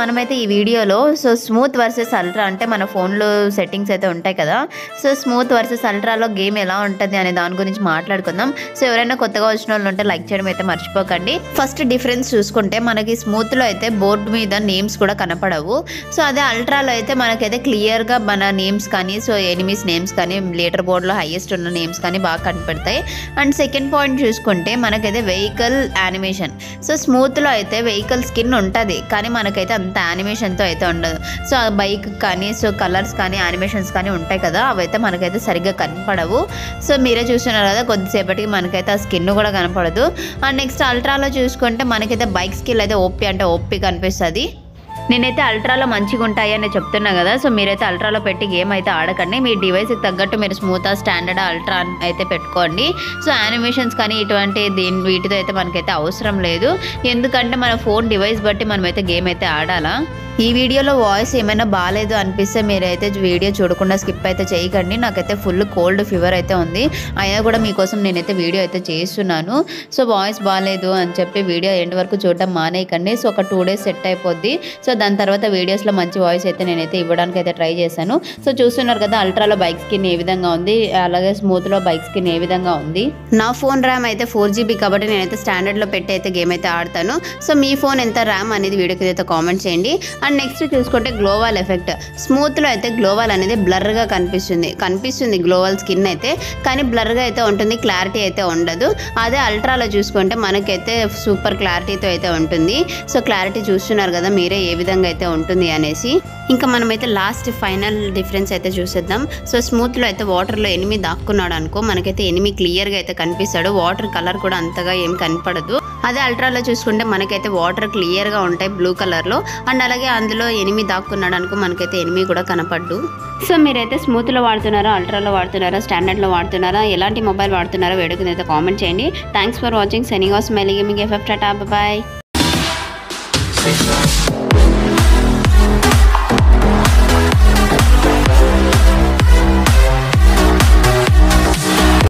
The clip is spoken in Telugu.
మనమైతే ఈ వీడియోలో సో స్మూత్ వర్సెస్ అల్ట్రా అంటే మన ఫోన్లో సెట్టింగ్స్ అయితే ఉంటాయి కదా సో స్మూత్ వర్సెస్ అల్ట్రాలో గేమ్ ఎలా ఉంటుంది అనే దాని గురించి మాట్లాడుకుందాం సో ఎవరైనా కొత్తగా వచ్చిన వాళ్ళు ఉంటే లైక్ చేయడం అయితే మర్చిపోకండి ఫస్ట్ డిఫరెన్స్ చూసుకుంటే మనకి స్మూత్లో అయితే బోర్డు మీద నేమ్స్ కూడా కనపడవు సో అదే అల్ట్రాలో అయితే మనకైతే క్లియర్గా మన నేమ్స్ కానీ సో ఎనిమీస్ నేమ్స్ కానీ లీటర్ బోర్డులో హైయెస్ట్ ఉన్న నేమ్స్ కానీ బాగా కనపడతాయి అండ్ సెకండ్ పాయింట్ చూసుకుంటే మనకైతే వెహికల్ యానిమేషన్ సో స్మూత్లో అయితే వెహికల్ స్కిన్ ఉంటుంది కానీ మనకైతే అంత యానిమేషన్తో అయితే ఉండదు సో ఆ బైక్ కానీ సో కలర్స్ కానీ యానిమేషన్స్ కానీ ఉంటాయి కదా అవైతే మనకైతే సరిగ్గా కనపడవు సో మీరే చూస్తున్నారు కదా కొద్దిసేపటికి మనకైతే ఆ స్కిన్ కూడా కనపడదు అండ్ నెక్స్ట్ అల్ట్రాలో చూసుకుంటే మనకైతే బైక్ స్కిల్ అయితే ఓపీ అంటే ఓపీ కనిపిస్తుంది నేనైతే అల్ట్రాలో మంచిగా ఉంటాయి అని చెప్తున్నా కదా సో మీరైతే అల్ట్రాలో పెట్టి గేమ్ అయితే ఆడకండి మీ డివైస్కి తగ్గట్టు మీరు స్మూత్ స్టాండర్డ్ అల్ట్రా అయితే పెట్టుకోండి సో యానిమేషన్స్ కానీ ఇటువంటి దీని వీటితో అయితే మనకైతే అవసరం లేదు ఎందుకంటే మన ఫోన్ డివైస్ బట్టి మనమైతే గేమ్ అయితే ఆడాలా ఈ వీడియోలో వాయిస్ ఏమైనా బాగాలేదు అనిపిస్తే మీరైతే వీడియో చూడకుండా స్కిప్ అయితే చేయకండి నాకైతే ఫుల్ కోల్డ్ ఫీవర్ అయితే ఉంది అయినా కూడా మీకోసం నేనైతే వీడియో అయితే చేస్తున్నాను సో వాయిస్ బాగాలేదు అని చెప్పి వీడియో ఎండ్ వరకు చూడడం మానేయకండి సో ఒక టూ డేస్ సెట్ అయిపోద్ది సో దాని తర్వాత వీడియోస్లో మంచి వాయిస్ అయితే నేనైతే ఇవ్వడానికి అయితే ట్రై చేశాను సో చూస్తున్నారు కదా అల్ట్రాలో బైక్ స్కిన్ ఏ విధంగా ఉంది అలాగే స్మూత్లో బైక్ స్కిన్ ఏ విధంగా ఉంది నా ఫోన్ ర్యామ్ అయితే ఫోర్ జీబీ కాబట్టి నేనైతే స్టాండర్డ్లో పెట్టి అయితే గేమ్ అయితే ఆడతాను సో మీ ఫోన్ ఎంత ర్యామ్ అనేది వీడియోకి అయితే కామెంట్ చేయండి అండ్ నెక్స్ట్ చూసుకుంటే గ్లోవాల్ ఎఫెక్ట్ స్మూత్లో అయితే గ్లోవాల్ అనేది బ్లర్గా కనిపిస్తుంది కనిపిస్తుంది గ్లోవాల్ స్కిన్ అయితే కానీ బ్లర్గా అయితే ఉంటుంది క్లారిటీ అయితే ఉండదు అదే అల్ట్రాలో చూసుకుంటే మనకైతే సూపర్ క్లారిటీతో అయితే ఉంటుంది సో క్లారిటీ చూస్తున్నారు కదా మీరే ఏ విధంగా అయితే ఉంటుంది అనేసి ఇంకా మనమైతే లాస్ట్ ఫైనల్ డిఫరెన్స్ అయితే చూసేద్దాం సో స్మూత్లో అయితే వాటర్లో ఎనిమి దాక్కున్నాడు అనుకో మనకైతే ఎనిమి క్లియర్గా అయితే కనిపిస్తాడు వాటర్ కలర్ కూడా అంతగా ఏం కనపడదు అదే అల్ట్రాలో చూసుకుంటే మనకైతే వాటర్ క్లియర్గా ఉంటాయి బ్లూ కలర్లో అండ్ అలాగే అందులో ఎనిమి దాక్కున్నాడు అనుకో మనకైతే ఎనిమి కూడా కనపడ్డు సో మీరైతే స్మూత్లో వాడుతున్నారా అల్ట్రాలో వాడుతున్నారా స్టాండర్డ్లో వాడుతున్నారా ఎలాంటి మొబైల్ వాడుతున్నారో వేడుకుని అయితే కామెంట్ చేయండి థ్యాంక్స్ ఫర్ వాచింగ్ సెనింగ్ ఆస్ మెలిగి మీకు ఎఫ్ఎఫ్ టాటా బాయ్